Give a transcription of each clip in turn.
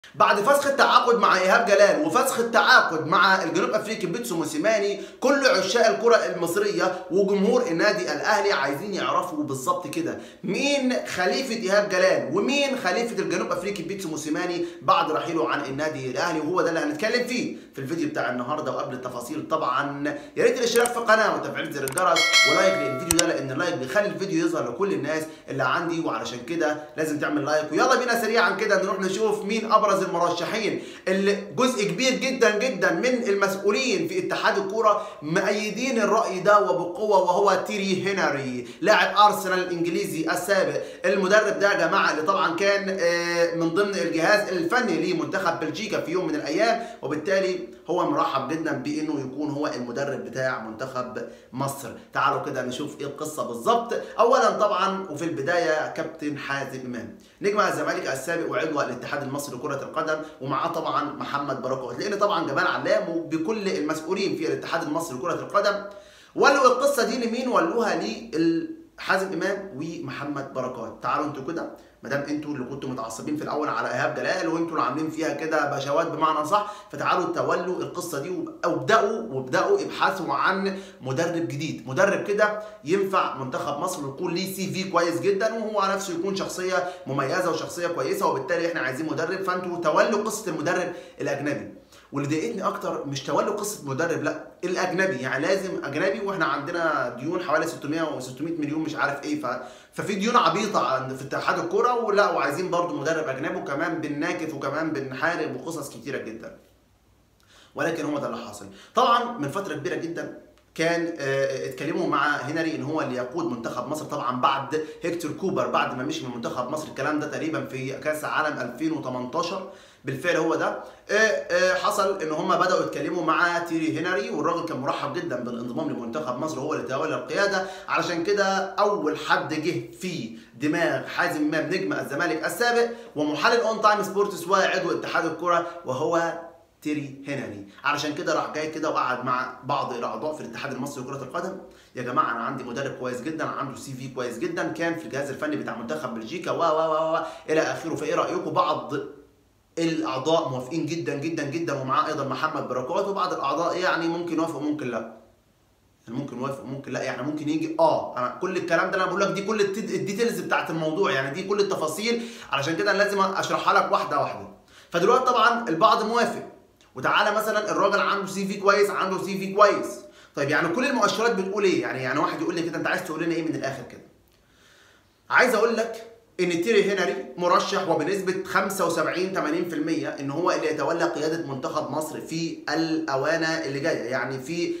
بعد فسخ التعاقد مع ايهاب جلال وفسخ التعاقد مع الجنوب افريقي بيتسو موسيماني كل عشاق الكره المصريه وجمهور النادي الاهلي عايزين يعرفوا بالظبط كده مين خليفه ايهاب جلال ومين خليفه الجنوب افريقي بيتسو موسيماني بعد رحيله عن النادي الاهلي وهو ده اللي هنتكلم فيه في الفيديو بتاع النهارده وقبل التفاصيل طبعا يا ريت الاشتراك في القناه وتفعيل زر الجرس ولايك للفيديو ده لان اللايك بيخلي الفيديو يظهر لكل الناس اللي عندي وعلشان كده لازم تعمل لايك ويلا بينا سريعا كده نروح نشوف مين ابرز المرشحين اللي جزء كبير جدا جدا من المسؤولين في اتحاد الكوره مؤيدين الراي ده وبقوه وهو تيري هنري لاعب ارسنال الانجليزي السابق المدرب ده يا جماعه اللي طبعا كان من ضمن الجهاز الفني لمنتخب بلجيكا في يوم من الايام وبالتالي هو مرحب جدا بانه يكون هو المدرب بتاع منتخب مصر تعالوا كده نشوف ايه القصه بالظبط اولا طبعا وفي البدايه كابتن حازم امام نجم الزمالك السابق وعضو الاتحاد المصري لكره القدم ومعاه طبعا محمد بركات لان طبعا جمال علام وبكل المسؤولين في الاتحاد المصري لكره القدم ولوا القصه دي لمين ولوها لحازم امام ومحمد بركات تعالوا انتوا كده ما دام انتوا اللي كنتوا متعصبين في الاول على ايهاب جلال وانتوا اللي عاملين فيها كده بشوات بمعنى صح فتعالوا تولوا القصه دي وابداوا وابداوا ابحثوا عن مدرب جديد مدرب كده ينفع منتخب مصر ويكون ليه سي في كويس جدا وهو نفسه يكون شخصيه مميزه وشخصيه كويسه وبالتالي احنا عايزين مدرب فانتوا تولوا قصه المدرب الاجنبي واللي ضايقتني اكتر مش تولوا قصه مدرب لا الاجنبي يعني لازم اجنبي واحنا عندنا ديون حوالي 600 و 600 مليون مش عارف ايه ف... ففي ديون عبيطه في اتحاد الكوره ولا وعايزين برضو مدرب اجنبي وكمان بنناكف وكمان بنحارب وقصص كتيره جدا ولكن هو ده اللي حاصل طبعا من فتره كبيره جدا كان اتكلموا مع هنري ان هو اللي يقود منتخب مصر طبعا بعد هيكتور كوبر بعد ما مشي من منتخب مصر الكلام ده تقريبا في كاس العالم 2018 بالفعل هو ده حصل ان هم بداوا يتكلموا مع تيري هنري والراجل كان مرحب جدا بالانضمام لمنتخب مصر وهو اللي تولى القياده علشان كده اول حد جه في دماغ حازم امام نجم الزمالك السابق ومحلل اون تايم سبورتس وعضو اتحاد الكره وهو تيري هنري علشان كده راح جاي كده وقعد مع بعض الاعضاء في الاتحاد المصري لكره القدم يا جماعه انا عندي مدرب كويس جدا عنده سي في كويس جدا كان في الجهاز الفني بتاع منتخب بلجيكا و و و الى اخره فايه رايكم بعض الاعضاء موافقين جدا جدا جدا ومعاه ايضا محمد بركات وبعض الاعضاء يعني ممكن يوافق وممكن لا يعني ممكن يوافق وممكن لا يعني ممكن يجي اه انا كل الكلام ده انا بقول لك دي كل الديتيلز بتاعت الموضوع يعني دي كل التفاصيل علشان كده انا لازم اشرحها لك واحده واحده فدلوقتي طبعا البعض موافق وتعالى مثلا الراجل عنده سي في كويس عنده سي في كويس طيب يعني كل المؤشرات بتقول ايه يعني يعني واحد يقول لي كده انت عايز تقول لنا ايه من الاخر كده عايز اقول لك ان تيري هنري مرشح وبنسبه 75 80% ان هو اللي يتولى قياده منتخب مصر في الاوانه اللي جايه يعني في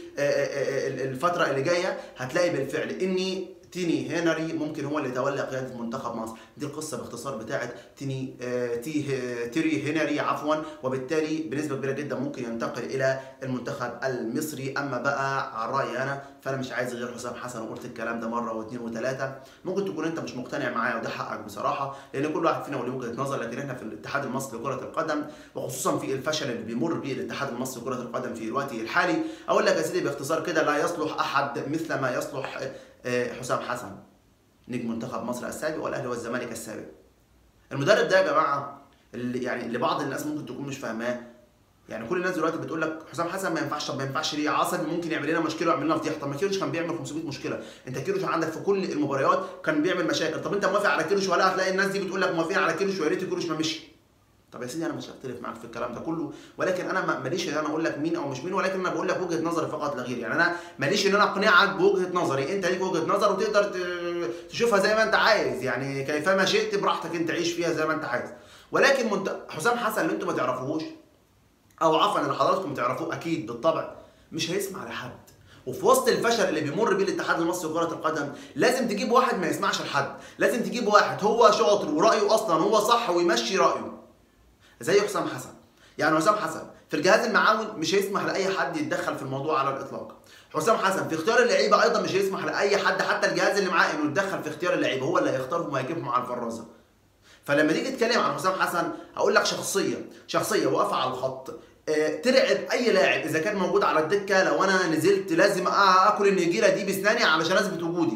الفتره اللي جايه هتلاقي بالفعل ان تيني هنري ممكن هو اللي يتولى قياده منتخب مصر دي القصه باختصار بتاعه تيني آه تي آه تيري هنري عفوا وبالتالي بنسبه كبيره جدا ممكن ينتقل الى المنتخب المصري اما بقى على رايي انا فانا مش عايز غير حسام حسن وقلت الكلام ده مره واثنين وثلاثه ممكن تكون انت مش مقتنع معايا وده حقك بصراحه لان كل واحد فينا له وجهه نظر لكن احنا في الاتحاد المصري لكره القدم وخصوصا في الفشل اللي بيمر به الاتحاد المصري لكره القدم في الوقت الحالي اقول لك يا سيدي باختصار كده لا يصلح احد مثل ما يصلح حسام حسن نجم منتخب مصر السابق والاهلي والزمالك السابق المدرب ده يا جماعه اللي يعني اللي بعض الناس ممكن تكون مش فاهماه يعني كل الناس دلوقتي بتقول لك حسام حسن ما ينفعش طب ما ينفعش ليه عصبي ممكن يعمل لنا مشكله ويعمل لنا فضيحه طب ما كيروش كان بيعمل 500 مشكله انت كيروش عندك في كل المباريات كان بيعمل مشاكل طب انت موافق على كيروش ولا هتلاقي الناس دي بتقول لك موافقين على كيروش ويا ريت كيروش ما مشي طب يا سيدي انا مش هختلف معاك في الكلام ده كله ولكن انا ماليش ان انا اقول لك مين او مش مين ولكن انا بقول لك وجهه نظري فقط لا غير يعني انا ماليش ان انا اقنعك بوجهه نظري انت ليك وجهه نظر وتقدر تشوفها زي ما انت عايز يعني كيفما شئت براحتك انت عيش فيها زي ما انت عايز ولكن منت... حسام حسن اللي انتم ما تعرفوهوش او عفوا اللي حضراتكم تعرفوه اكيد بالطبع مش هيسمع لحد وفي وسط الفشل اللي بيمر بيه الاتحاد المصري لكره القدم لازم تجيب واحد ما يسمعش لحد لازم تجيب واحد هو شاطر ورايه اصلا هو صح ويمشي رايه زي حسام حسن يعني حسام حسن في الجهاز المعاون مش هيسمح لاي حد يتدخل في الموضوع على الاطلاق حسام حسن في اختيار اللعيبه ايضا مش هيسمح لاي حد حتى الجهاز اللي معاه انه يتدخل في اختيار اللعيبه هو اللي هيختارهم وهيجيبهم على الفرازه فلما تيجي تتكلم عن حسام حسن هقول لك شخصيه شخصيه واقفه على الخط ترعب اي لاعب اذا كان موجود على الدكه لو انا نزلت لازم اكل النجيله دي بسناني علشان اثبت وجودي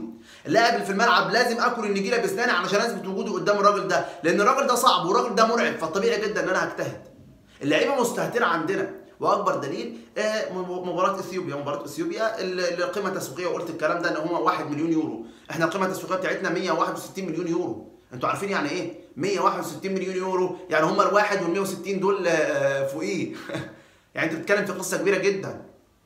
اللاعب اللي في الملعب لازم اكل النجيله باسناني علشان اثبت وجودي قدام الراجل ده لان الراجل ده صعب والراجل ده مرعب فالطبيعي جدا ان انا هجتهد اللعيبه مستهتره عندنا واكبر دليل آه، مباراه اثيوبيا مباراه اثيوبيا اللي القيمه التسويقيه وقلت الكلام ده ان هم 1 مليون يورو احنا القيمه التسويقيه بتاعتنا 161 مليون يورو انتوا عارفين يعني ايه 161 مليون يورو يعني هم الواحد وال 160 دول آه، فوقيه يعني انت بتتكلم في قصه كبيره جدا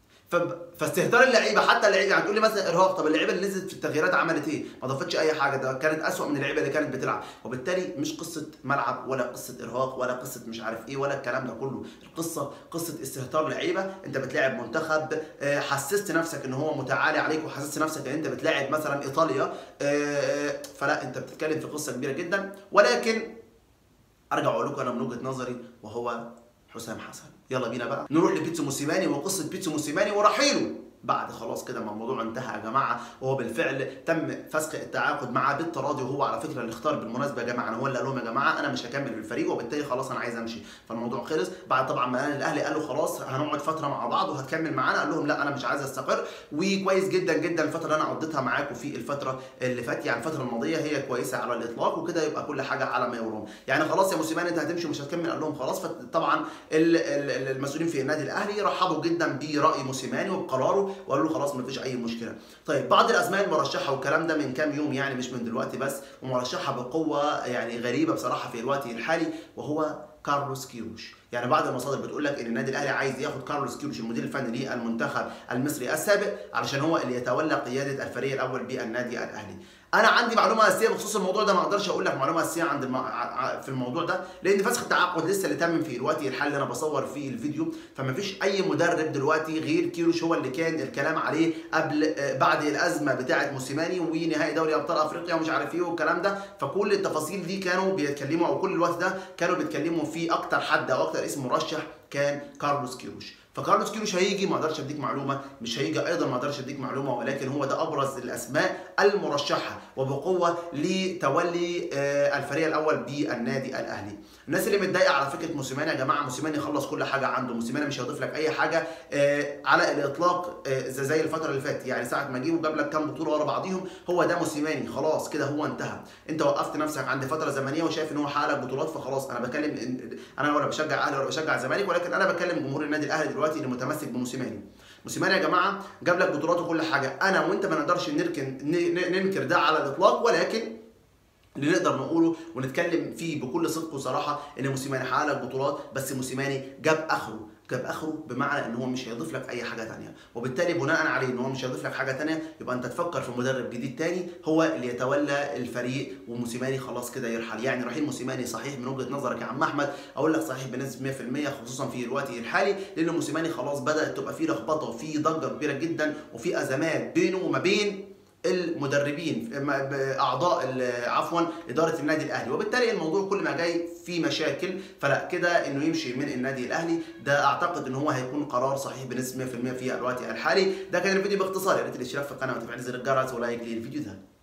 فاستهتار اللعيبه حتى اللعيبه يعني تقول لي مثلا ارهاق طب اللعيبه اللي نزلت في التغييرات عملت ايه؟ ما ضافتش اي حاجه ده كانت اسوء من اللعيبه اللي كانت بتلعب وبالتالي مش قصه ملعب ولا قصه ارهاق ولا قصه مش عارف ايه ولا الكلام ده كله القصه قصه استهتار لعيبه انت بتلاعب منتخب آه، حسست نفسك ان هو متعالي عليك وحسست نفسك ان انت بتلاعب مثلا ايطاليا آه، فلا انت بتتكلم في قصه كبيره جدا ولكن ارجع اقول لكم انا من وجهه نظري وهو حسام حسن يلا بينا بقى نروح لبيتسو موسيماني وقصه بيتسو موسيماني ورحيله بعد خلاص كده ما الموضوع انتهى يا جماعه وهو بالفعل تم فسخ التعاقد معاه بالتراضي وهو على فكره اللي اختار بالمناسبه يا جماعه هو اللي قال لهم يا جماعه انا مش هكمل في الفريق وبالتالي خلاص انا عايز امشي فالموضوع خلص بعد طبعا ما الاهلي قال له خلاص هنقعد فتره مع بعض وهتكمل معانا قال لهم لا انا مش عايز استقر وكويس جدا جدا الفتره اللي انا قضيتها معاكم في الفتره اللي فاتت يعني الفتره الماضيه هي كويسه على الاطلاق وكده يبقى كل حاجه على ما يرام يعني خلاص يا موسيماني انت هتمشي ومش هتكمل قال لهم خلاص فطبعا المسؤولين في النادي الاهلي رحبوا جدا براي موسيماني وبقراره وقالوا له خلاص مفيش اي مشكله طيب بعض الاسماء المرشحه والكلام ده من كام يوم يعني مش من دلوقتي بس ومرشحه بقوه يعني غريبه بصراحه في الوقت الحالي وهو كارلوس كيروش يعني بعض المصادر بتقول لك ان النادي الاهلي عايز ياخد كارلوس كيروش المدير الفني للمنتخب المصري السابق علشان هو اللي يتولى قياده الفريق الاول بالنادي الاهلي انا عندي معلومه اساسيه بخصوص الموضوع ده ما اقدرش اقول لك معلومه اساسيه عند الم... في الموضوع ده لان فسخ التعاقد لسه اللي تم في الوقت الحالي اللي انا بصور فيه الفيديو فما فيش اي مدرب دلوقتي غير كيروش هو اللي كان الكلام عليه قبل بعد الازمه بتاعه موسيماني ونهائي دوري ابطال افريقيا ومش عارف ايه والكلام ده فكل التفاصيل دي كانوا بيتكلموا او كل الوقت ده كانوا بيتكلموا في اكتر حد او اكتر اسم مرشح كان كارلوس كيروش فكارلوس كيروش هيجي ما اقدرش اديك معلومه مش هيجي ايضا ما اقدرش اديك معلومه ولكن هو ده ابرز الاسماء المرشحه وبقوه لتولي آه، الفريق الاول بالنادي الاهلي الناس اللي متضايقه على فكره موسيماني يا جماعه موسيماني خلص كل حاجه عنده موسيماني مش هيضيف لك اي حاجه آه، على الاطلاق آه، زي الفتره اللي فاتت يعني ساعه ما جه وجاب لك كام بطوله ورا بعضيهم هو ده موسيماني خلاص كده هو انتهى انت وقفت نفسك عند فتره زمنيه وشايف ان هو حقق لك بطولات فخلاص انا بكلم انا ولا بشجع اهلي ولا بشجع الزمالك ولكن انا بكلم جمهور النادي الاهلي دلوقتي اللي متمسك بموسيماني موسيماني يا جماعه جاب لك بطولات وكل حاجه انا وانت ما نقدرش نركن ننكر ده على الاطلاق ولكن اللي نقدر نقوله ونتكلم فيه بكل صدق وصراحه ان موسيماني حقق لك بطولات بس موسيماني جاب اخره جاب اخره بمعنى ان هو مش هيضيف لك اي حاجه ثانيه وبالتالي بناء عليه ان هو مش هيضيف لك حاجه ثانيه يبقى انت تفكر في مدرب جديد ثاني هو اللي يتولى الفريق وموسيماني خلاص كده يرحل يعني رحيل موسيماني صحيح من وجهه نظرك يا عم احمد اقول لك صحيح بنسبه 100% خصوصا في الوقت الحالي لان موسيماني خلاص بدات تبقى فيه لخبطه وفي ضجه كبيره جدا وفي ازمات بينه وما بين المدربين اعضاء عفوا اداره النادي الاهلي وبالتالي الموضوع كل ما جاي فيه مشاكل فلا كده انه يمشي من النادي الاهلي ده اعتقد ان هو هيكون قرار صحيح بنسبه 100% في الوقت الحالي ده كان الفيديو باختصار يا ريت الاشتراك في القناه وتفعيل زر الجرس ولايك للفيديو ده